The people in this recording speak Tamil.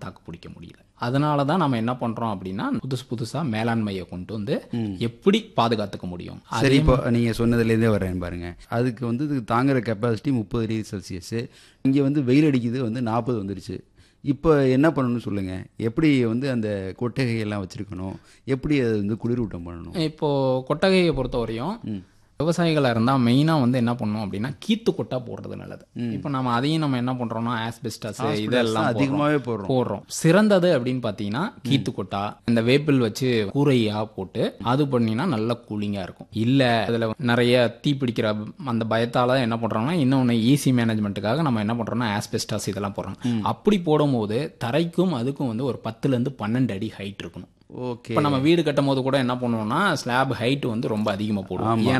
தாக்கு பிடிக்க முடியல அதனால தான் நம்ம என்ன பண்றோம் அப்படின்னா புதுசு புதுசா மேலாண்மையை கொண்டு வந்து எப்படி பாதுகாத்துக்க முடியும் சரி இப்போ நீங்கள் சொன்னதுலேருந்தே வரேன் பாருங்க அதுக்கு வந்து இதுக்கு தாங்குற கெப்பாசிட்டி முப்பது டிகிரி செல்சியஸ் இங்கே வந்து வெயில் அடிக்குது வந்து நாற்பது வந்துருச்சு இப்போ என்ன பண்ணணும்னு சொல்லுங்கள் எப்படி வந்து அந்த கொட்டகையெல்லாம் வச்சுருக்கணும் எப்படி அதை வந்து குளிரூட்டம் பண்ணணும் இப்போ கொட்டகையை பொறுத்தவரையும் விவசாயிகளா இருந்தா மெயினா வந்து என்ன பண்ணணும் அப்படின்னா கீத்து கொட்டா போடுறது நல்லது இப்போ நம்ம அதையும் நம்ம என்ன பண்றோம்னா ஆஸ்பெஸ்டஸ் இதெல்லாம் அதிகமாகவே போடுறோம் போடுறோம் சிறந்தது அப்படின்னு பாத்தீங்கன்னா கீத்து கொட்டா இந்த வேப்பில் வச்சு கூரையா போட்டு அது பண்ணினா நல்ல கூலிங்கா இருக்கும் இல்ல அதுல நிறைய தீ பிடிக்கிற அந்த பயத்தால என்ன பண்றோம்னா இன்னொன்னு ஈஸி மேனேஜ்மெண்ட்டுக்காக நம்ம என்ன பண்றோம்னா ஆஸ்பெஸ்டாஸ் இதெல்லாம் போடுறோம் அப்படி போடும்போது தரைக்கும் அதுக்கும் வந்து ஒரு பத்துல இருந்து பன்னெண்டு அடி ஹைட் இருக்கணும் ஓகே இப்போ நம்ம வீடு கட்டும் போது கூட என்ன பண்ணுவோம்னா ஸ்லாப் ஹைட் வந்து ரொம்ப அதிகமாக போடுவோம் ஏன்னா